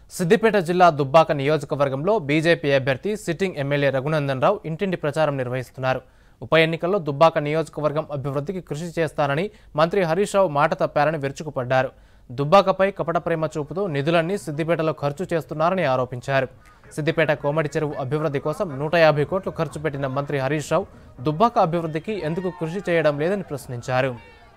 సిద్దిపేట జిల్లా దుబ్బాక నియోజకవర్గంలో బీజేపీ అభ్యర్థి సిట్టింగ్ ఎమ్మెల్యే రఘునందన్ రావు ఇంటింటి ప్రచారం నిర్వహిస్తున్నారు ఉప ఎన్నికల్లో దుబ్బాక నియోజకవర్గం అభివృద్ధికి కృషి చేస్తానని మంత్రి హరీష్ రావు మాట తప్పారని విరుచుకుపడ్డారు దుబ్బాకపై కపట ప్రేమ చూపుతూ నిధులన్నీ సిద్దిపేటలో ఖర్చు చేస్తున్నారని ఆరోపించారు సిద్దిపేట కోమటి చెరువు అభివృద్ధి కోసం నూట యాభై కోట్లు ఖర్చు పెట్టిన మంత్రి హరీష్ రావు దుబ్బాక అభివృద్ధికి ఎందుకు కృషి చేయడం లేదని ప్రశ్నించారు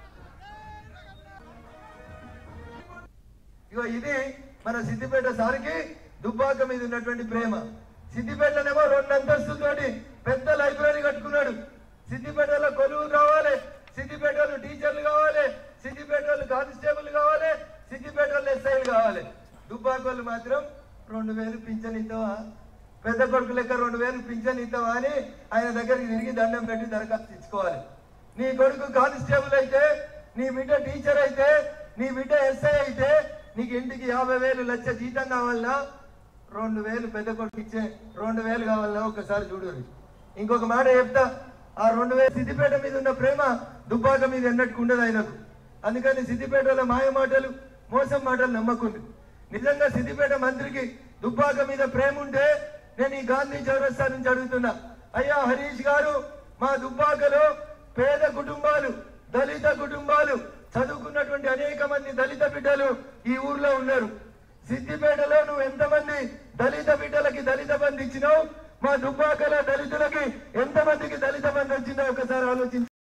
ఇగో ఇది మన సిద్దిపేట సారికి దుబ్బాక మీద ఉన్నటువంటి ప్రేమ సిద్దిపేటలోనేమో రెండు అంతస్తులతోటి పెద్ద లైబ్రరీ కట్టుకున్నాడు సిద్దిపేటలో కొలువు కావాలి సిద్దిపేటలో టీచర్లు కావాలి సిద్దిపేటలో కానిస్టేబుల్ కావాలి సిద్దిపేటలో ఎస్ఐలు కావాలి దుబ్బాక వాళ్ళు మాత్రం రెండు వేలు పింఛన్ ఇస్తావా పెద్ద కొడుకు లెక్క రెండు వేలు పింఛన్ ఇస్తావా అని ఆయన దగ్గరికి తిరిగి దండం పెట్టి దరఖాస్తు ఇచ్చుకోవాలి నీ కొడుకు కానిస్టేబుల్ అయితే నీ బిడ్డ టీచర్ అయితే నీ బిడ్డ ఎస్ఐ అయితే నీకు ఇంటికి యాభై వేలు లక్ష జీతం కావాలన్నా రెండు వేలు పెద్ద కొడుకు ఇచ్చే రెండు వేలు కావాలన్నా ఒకసారి చూడు ఇంకొక మాట చెప్తా ఆ రెండు వేలు సిద్దిపేట మీద ఉన్న ప్రేమ దుబ్బాక మీద ఎన్నట్టుకు ఉండదు ఆయనకు అందుకని సిద్దిపేటలో మాయ మాటలు మోసం మాటలు నమ్మకుంది నిజంగా సిద్దిపేట మంత్రికి దుబ్బాక మీద ప్రేమ ఉంటే నేను ఈ గాంధీ చౌరస్తా నుంచి అడుగుతున్నా అయ్యా హరీష్ గారు మా దుబ్బాకలో పేద కుటుంబాలు దళిత కుటుంబాలు చదువుకున్నటువంటి అనేక మంది దళిత బిడ్డలు ఈ ఊర్లో ఉన్నారు సిద్దిపేటలో నువ్వు ఎంతమంది దళిత బిడ్డలకి దళిత బంధు ఇచ్చినావు మా దుబ్బాకలో దళితులకి ఎంతమందికి దళిత బంధు వచ్చిందో ఒకసారి ఆలోచించు